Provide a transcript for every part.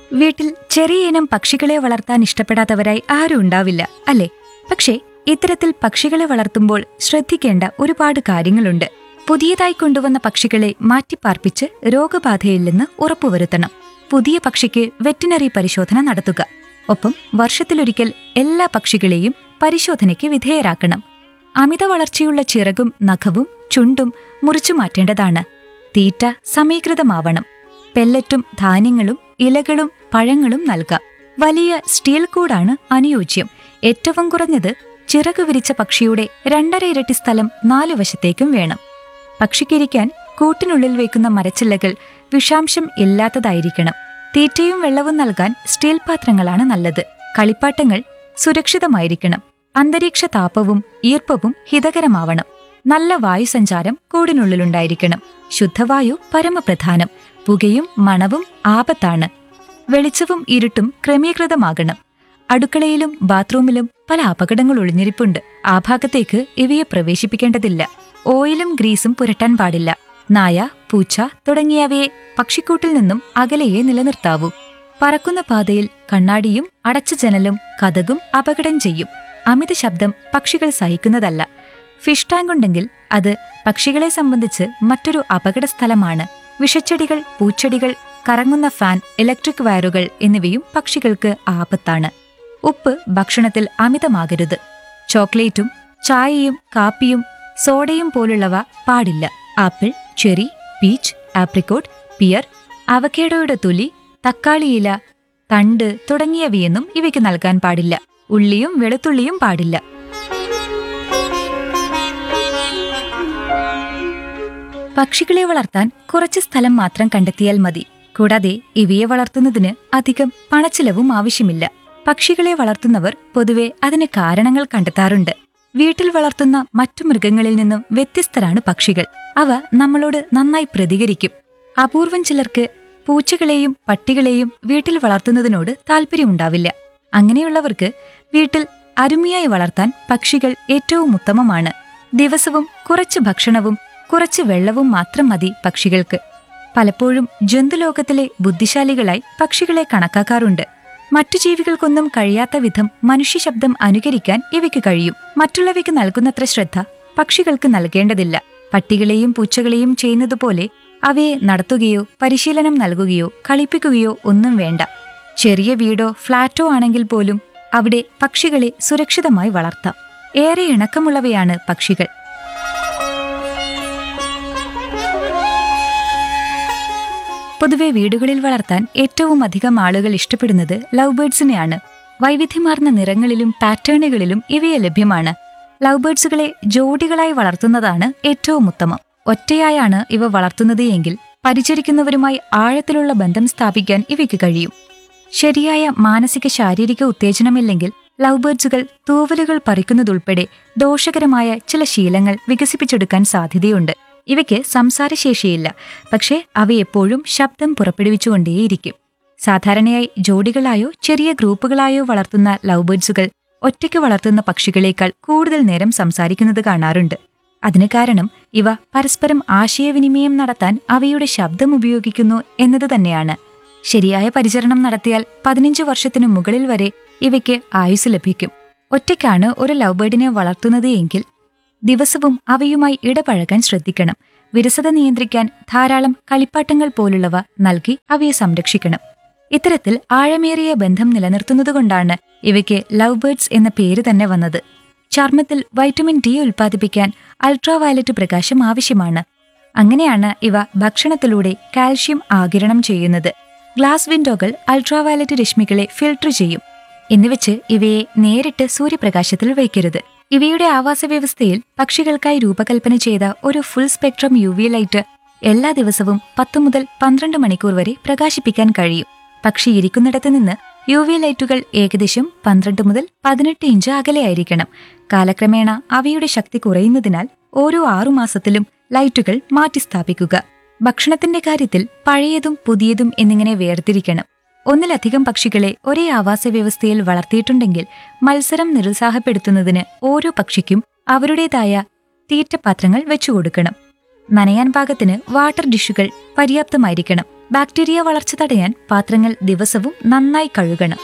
വീട്ടിൽ ചെറിയ ഇനം പക്ഷികളെ വളർത്താൻ ഇഷ്ടപ്പെടാത്തവരായി ആരും ഉണ്ടാവില്ല അല്ലേ പക്ഷേ ഇത്തരത്തിൽ പക്ഷികളെ വളർത്തുമ്പോൾ ശ്രദ്ധിക്കേണ്ട ഒരുപാട് കാര്യങ്ങളുണ്ട് പുതിയതായി കൊണ്ടുവന്ന പക്ഷികളെ മാറ്റിപ്പാർപ്പിച്ച് രോഗബാധയില്ലെന്ന് ഉറപ്പുവരുത്തണം പുതിയ പക്ഷിക്ക് വെറ്റിനറി പരിശോധന നടത്തുക ഒപ്പം വർഷത്തിലൊരിക്കൽ എല്ലാ പക്ഷികളെയും പരിശോധനയ്ക്ക് വിധേയരാക്കണം അമിത വളർച്ചയുള്ള ചിറകും നഖവും ചുണ്ടും മുറിച്ചു മാറ്റേണ്ടതാണ് തീറ്റ സമീകൃതമാവണം പെല്ലറ്റും ധാന്യങ്ങളും ഇലകളും പഴങ്ങളും നൽകാം വലിയ സ്റ്റീൽ കൂടാണ് അനുയോജ്യം ഏറ്റവും കുറഞ്ഞത് ചിറക് വിരിച്ച പക്ഷിയുടെ രണ്ടര ഇരട്ടി സ്ഥലം നാലു വശത്തേക്കും വേണം പക്ഷിക്കിരിക്കാൻ കൂട്ടിനുള്ളിൽ വെക്കുന്ന മരച്ചില്ലകൾ വിഷാംശം ഇല്ലാത്തതായിരിക്കണം തീറ്റയും വെള്ളവും നൽകാൻ സ്റ്റീൽ പാത്രങ്ങളാണ് നല്ലത് കളിപ്പാട്ടങ്ങൾ സുരക്ഷിതമായിരിക്കണം അന്തരീക്ഷ താപവും ഈർപ്പവും ഹിതകരമാവണം നല്ല വായുസഞ്ചാരം കൂടിനുള്ളിലുണ്ടായിരിക്കണം ശുദ്ധവായു പരമപ്രധാനം പുകയും മണവും ആപത്താണ് വെളിച്ചവും ഇരുട്ടും ക്രമീകൃതമാകണം അടുക്കളയിലും ബാത്റൂമിലും പല അപകടങ്ങൾ ഒളിഞ്ഞിരിപ്പുണ്ട് ആ ഭാഗത്തേക്ക് ഇവയെ പ്രവേശിപ്പിക്കേണ്ടതില്ല ഓയിലും ഗ്രീസും പുരട്ടാൻ പാടില്ല നായ പൂച്ച തുടങ്ങിയവയെ പക്ഷിക്കൂട്ടിൽ നിന്നും അകലെയേ നിലനിർത്താവൂ പറക്കുന്ന പാതയിൽ കണ്ണാടിയും അടച്ച ജനലും കഥകും അപകടം ചെയ്യും അമിത ശബ്ദം പക്ഷികൾ സഹിക്കുന്നതല്ല ഫിഷ് ടാങ്ക് ഉണ്ടെങ്കിൽ അത് പക്ഷികളെ സംബന്ധിച്ച് മറ്റൊരു അപകട സ്ഥലമാണ് വിഷച്ചെടികൾ പൂച്ചെടികൾ കറങ്ങുന്ന ഫാൻ ഇലക്ട്രിക് വയറുകൾ എന്നിവയും പക്ഷികൾക്ക് ആപത്താണ് ഉപ്പ് ഭക്ഷണത്തിൽ അമിതമാകരുത് ചോക്ലേറ്റും ചായയും കാപ്പിയും സോഡയും പോലുള്ളവ പാടില്ല apple cherry peach apricot pear അവക്കേഡോയുടെ തൊലി തക്കാളിയില തണ്ട് തുടങ്ങിയവയൊന്നും ഇവയ്ക്ക് നൽകാൻ പാടില്ല ഉള്ളിയും വെളുത്തുള്ളിയും പാടില്ല പക്ഷികളെ വളർത്താൻ കുറച്ച് സ്ഥലം മാത്രം കണ്ടെത്തിയാൽ മതി കൂടാതെ ഇവയെ വളർത്തുന്നതിന് അധികം പണച്ചിലവും ആവശ്യമില്ല പക്ഷികളെ വളർത്തുന്നവർ പൊതുവെ അതിന് കാരണങ്ങൾ കണ്ടെത്താറുണ്ട് വീട്ടിൽ വളർത്തുന്ന മറ്റു മൃഗങ്ങളിൽ നിന്നും വ്യത്യസ്തരാണ് പക്ഷികൾ അവ നമ്മളോട് നന്നായി പ്രതികരിക്കും അപൂർവം ചിലർക്ക് പൂച്ചകളെയും പട്ടികളെയും വീട്ടിൽ വളർത്തുന്നതിനോട് താല്പര്യമുണ്ടാവില്ല അങ്ങനെയുള്ളവർക്ക് വീട്ടിൽ അരുമിയായി വളർത്താൻ പക്ഷികൾ ഏറ്റവും ഉത്തമമാണ് ദിവസവും കുറച്ച് ഭക്ഷണവും കുറച്ച് വെള്ളവും മാത്രം മതി പക്ഷികൾക്ക് പലപ്പോഴും ജന്തുലോകത്തിലെ ബുദ്ധിശാലികളായി പക്ഷികളെ കണക്കാക്കാറുണ്ട് മറ്റു ജീവികൾക്കൊന്നും കഴിയാത്ത വിധം മനുഷ്യ ശബ്ദം അനുകരിക്കാൻ ഇവയ്ക്ക് കഴിയും മറ്റുള്ളവയ്ക്ക് നൽകുന്നത്ര ശ്രദ്ധ പക്ഷികൾക്ക് നൽകേണ്ടതില്ല പട്ടികളെയും പൂച്ചകളെയും ചെയ്യുന്നതുപോലെ അവയെ നടത്തുകയോ പരിശീലനം നൽകുകയോ കളിപ്പിക്കുകയോ ഒന്നും വേണ്ട ചെറിയ വീടോ ഫ്ളാറ്റോ ആണെങ്കിൽ പോലും അവിടെ പക്ഷികളെ സുരക്ഷിതമായി വളർത്താം ഏറെ ഇണക്കമുള്ളവയാണ് പക്ഷികൾ പൊതുവെ വീടുകളിൽ വളർത്താൻ ഏറ്റവും അധികം ആളുകൾ ഇഷ്ടപ്പെടുന്നത് ലവ് ബേർഡ്സിനെയാണ് വൈവിധ്യമാർന്ന നിറങ്ങളിലും പാറ്റേണുകളിലും ഇവയെ ലഭ്യമാണ് ലവ് ബേർഡ്സുകളെ ജോഡികളായി വളർത്തുന്നതാണ് ഏറ്റവും ഉത്തമം ഒറ്റയായാണ് ഇവ വളർത്തുന്നത് എങ്കിൽ പരിചരിക്കുന്നവരുമായി ആഴത്തിലുള്ള ബന്ധം സ്ഥാപിക്കാൻ ഇവയ്ക്ക് കഴിയും ശരിയായ മാനസിക ശാരീരിക ഉത്തേജനമില്ലെങ്കിൽ ലവ് ബേർഡ്സുകൾ തൂവലുകൾ പറിക്കുന്നതുൾപ്പെടെ ദോഷകരമായ ചില ശീലങ്ങൾ വികസിപ്പിച്ചെടുക്കാൻ സാധ്യതയുണ്ട് ഇവയ്ക്ക് സംസാരശേഷിയില്ല പക്ഷേ അവയെപ്പോഴും ശബ്ദം പുറപ്പെടുവിച്ചുകൊണ്ടേയിരിക്കും സാധാരണയായി ജോഡികളായോ ചെറിയ ഗ്രൂപ്പുകളായോ വളർത്തുന്ന ലവ് ബേർഡ്സുകൾ ഒറ്റയ്ക്ക് വളർത്തുന്ന പക്ഷികളേക്കാൾ കൂടുതൽ നേരം സംസാരിക്കുന്നത് കാണാറുണ്ട് അതിന് കാരണം ഇവ പരസ്പരം ആശയവിനിമയം നടത്താൻ അവയുടെ ശബ്ദം ഉപയോഗിക്കുന്നു എന്നത് തന്നെയാണ് ശരിയായ പരിചരണം നടത്തിയാൽ പതിനഞ്ച് വർഷത്തിനു മുകളിൽ വരെ ഇവയ്ക്ക് ആയുസ് ലഭിക്കും ഒറ്റയ്ക്കാണ് ഒരു ലവ് ബേർഡിനെ വളർത്തുന്നത് എങ്കിൽ ദിവസവും അവയുമായി ഇടപഴകാൻ ശ്രദ്ധിക്കണം വിരസത നിയന്ത്രിക്കാൻ ധാരാളം കളിപ്പാട്ടങ്ങൾ പോലുള്ളവ നൽകി അവയെ സംരക്ഷിക്കണം ഇത്തരത്തിൽ ആഴമേറിയ ബന്ധം നിലനിർത്തുന്നതുകൊണ്ടാണ് ഇവയ്ക്ക് ലവ് ബേർഡ്സ് എന്ന പേര് തന്നെ വന്നത് ചർമ്മത്തിൽ വൈറ്റമിൻ ഡി ഉൽപ്പാദിപ്പിക്കാൻ അൾട്രാവയലറ്റ് പ്രകാശം ആവശ്യമാണ് അങ്ങനെയാണ് ഇവ ഭക്ഷണത്തിലൂടെ കാൽഷ്യം ആകിരണം ചെയ്യുന്നത് ഗ്ലാസ് വിൻഡോകൾ അൾട്രാവയലറ്റ് രശ്മികളെ ഫിൽട്ടർ ചെയ്യും എന്നുവെച്ച് ഇവയെ നേരിട്ട് സൂര്യപ്രകാശത്തിൽ വയ്ക്കരുത് ഇവയുടെ ആവാസ വ്യവസ്ഥയിൽ പക്ഷികൾക്കായി രൂപകൽപ്പന ചെയ്ത ഒരു full spectrum U V light എല്ലാ ദിവസവും പത്ത് മുതൽ പന്ത്രണ്ട് മണിക്കൂർ വരെ പ്രകാശിപ്പിക്കാൻ കഴിയും പക്ഷി ഇരിക്കുന്നിടത്ത് നിന്ന് യു വി ലൈറ്റുകൾ ഏകദേശം പന്ത്രണ്ട് മുതൽ പതിനെട്ട് ഇഞ്ച് അകലെയായിരിക്കണം കാലക്രമേണ അവയുടെ ശക്തി കുറയുന്നതിനാൽ ഓരോ ആറുമാസത്തിലും ലൈറ്റുകൾ മാറ്റിസ്ഥാപിക്കുക ഭക്ഷണത്തിന്റെ കാര്യത്തിൽ പഴയതും പുതിയതും എന്നിങ്ങനെ വേർതിരിക്കണം ഒന്നിലധികം പക്ഷികളെ ഒരേ ആവാസ വ്യവസ്ഥയിൽ വളർത്തിയിട്ടുണ്ടെങ്കിൽ മത്സരം നിരുത്സാഹപ്പെടുത്തുന്നതിന് ഓരോ പക്ഷിക്കും അവരുടേതായ തീറ്റപാത്രങ്ങൾ വെച്ചുകൊടുക്കണം നനയാൻ പാകത്തിന് വാട്ടർ ഡിഷുകൾ പര്യാപ്തമായിരിക്കണം ബാക്ടീരിയ വളർച്ച തടയാൻ പാത്രങ്ങൾ ദിവസവും നന്നായി കഴുകണം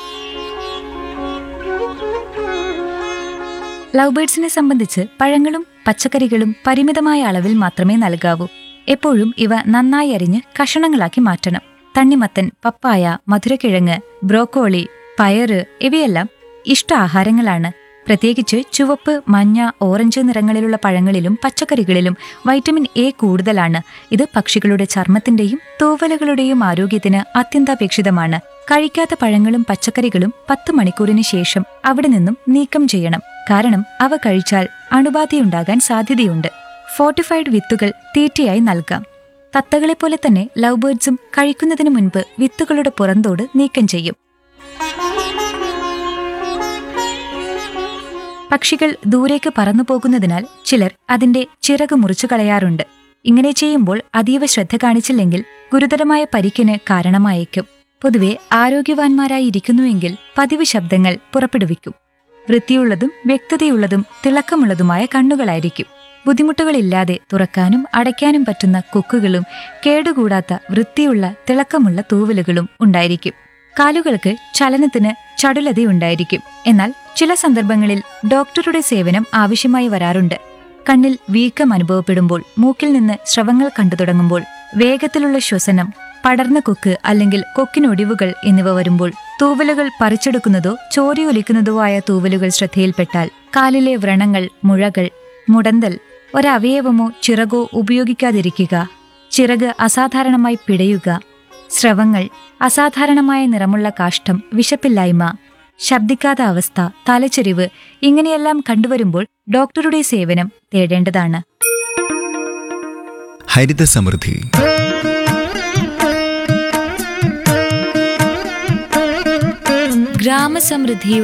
ലവ് ബേർഡ്സിനെ സംബന്ധിച്ച് പഴങ്ങളും പച്ചക്കറികളും പരിമിതമായ അളവിൽ മാത്രമേ നൽകാവൂ എപ്പോഴും ഇവ നന്നായി അരിഞ്ഞ് കഷണങ്ങളാക്കി മാറ്റണം തണ്ണിമത്തൻ പപ്പായ മധുരക്കിഴങ്ങ് ബ്രോക്കോളി പയറ് ഇവയെല്ലാം ഇഷ്ട ആഹാരങ്ങളാണ് പ്രത്യേകിച്ച് ചുവപ്പ് മഞ്ഞ ഓറഞ്ച് നിറങ്ങളിലുള്ള പഴങ്ങളിലും പച്ചക്കറികളിലും വൈറ്റമിൻ എ കൂടുതലാണ് ഇത് പക്ഷികളുടെ ചർമ്മത്തിന്റെയും തൂവലുകളുടെയും ആരോഗ്യത്തിന് അത്യന്താപേക്ഷിതമാണ് കഴിക്കാത്ത പഴങ്ങളും പച്ചക്കറികളും പത്ത് മണിക്കൂറിന് ശേഷം അവിടെ നിന്നും നീക്കം ചെയ്യണം കാരണം അവ കഴിച്ചാൽ അണുബാധയുണ്ടാകാൻ സാധ്യതയുണ്ട് ഫോർട്ടിഫൈഡ് വിത്തുകൾ തീറ്റയായി നൽകാം തത്തകളെപ്പോലെ തന്നെ ലവ് ബേർഡ്സും കഴിക്കുന്നതിന് മുൻപ് വിത്തുകളുടെ പുറന്തോട് നീക്കം ചെയ്യും പക്ഷികൾ ദൂരേക്ക് പറന്നു പോകുന്നതിനാൽ ചിലർ അതിന്റെ ചിറക് മുറിച്ചു കളയാറുണ്ട് ഇങ്ങനെ ചെയ്യുമ്പോൾ അതീവ ശ്രദ്ധ കാണിച്ചില്ലെങ്കിൽ ഗുരുതരമായ പരിക്കിന് കാരണമായേക്കും പൊതുവെ ആരോഗ്യവാന്മാരായി ഇരിക്കുന്നുവെങ്കിൽ പതിവ് ശബ്ദങ്ങൾ പുറപ്പെടുവിക്കും വൃത്തിയുള്ളതും വ്യക്തതയുള്ളതും തിളക്കമുള്ളതുമായ കണ്ണുകളായിരിക്കും ബുദ്ധിമുട്ടുകളില്ലാതെ തുറക്കാനും അടയ്ക്കാനും പറ്റുന്ന കൊക്കുകളും കേടുകൂടാത്ത വൃത്തിയുള്ള തിളക്കമുള്ള തൂവലുകളും ഉണ്ടായിരിക്കും കാലുകൾക്ക് ചലനത്തിന് ചടുലതയുണ്ടായിരിക്കും എന്നാൽ ചില സന്ദർഭങ്ങളിൽ ഡോക്ടറുടെ സേവനം ആവശ്യമായി വരാറുണ്ട് കണ്ണിൽ വീക്കം അനുഭവപ്പെടുമ്പോൾ മൂക്കിൽ നിന്ന് സ്രവങ്ങൾ കണ്ടു തുടങ്ങുമ്പോൾ വേഗത്തിലുള്ള ശ്വസനം പടർന്ന കൊക്ക് അല്ലെങ്കിൽ കൊക്കിനൊടിവുകൾ എന്നിവ വരുമ്പോൾ തൂവലുകൾ പറിച്ചെടുക്കുന്നതോ ചോരിയൊലിക്കുന്നതോ ആയ തൂവലുകൾ ശ്രദ്ധയിൽപ്പെട്ടാൽ കാലിലെ വ്രണങ്ങൾ മുഴകൾ മുടന്തൽ ഒരവയവമോ ചിറകോ ഉപയോഗിക്കാതിരിക്കുക ചിറക് അസാധാരണമായി പിടയുക സ്രവങ്ങൾ അസാധാരണമായ നിറമുള്ള കാഷ്ടം വിശപ്പില്ലായ്മ ശബ്ദിക്കാത്ത അവസ്ഥ തലച്ചെരിവ് ഇങ്ങനെയെല്ലാം കണ്ടുവരുമ്പോൾ ഡോക്ടറുടെ സേവനം തേടേണ്ടതാണ് ഹരിത സമൃദ്ധി ഗ്രാമസമൃദ്ധി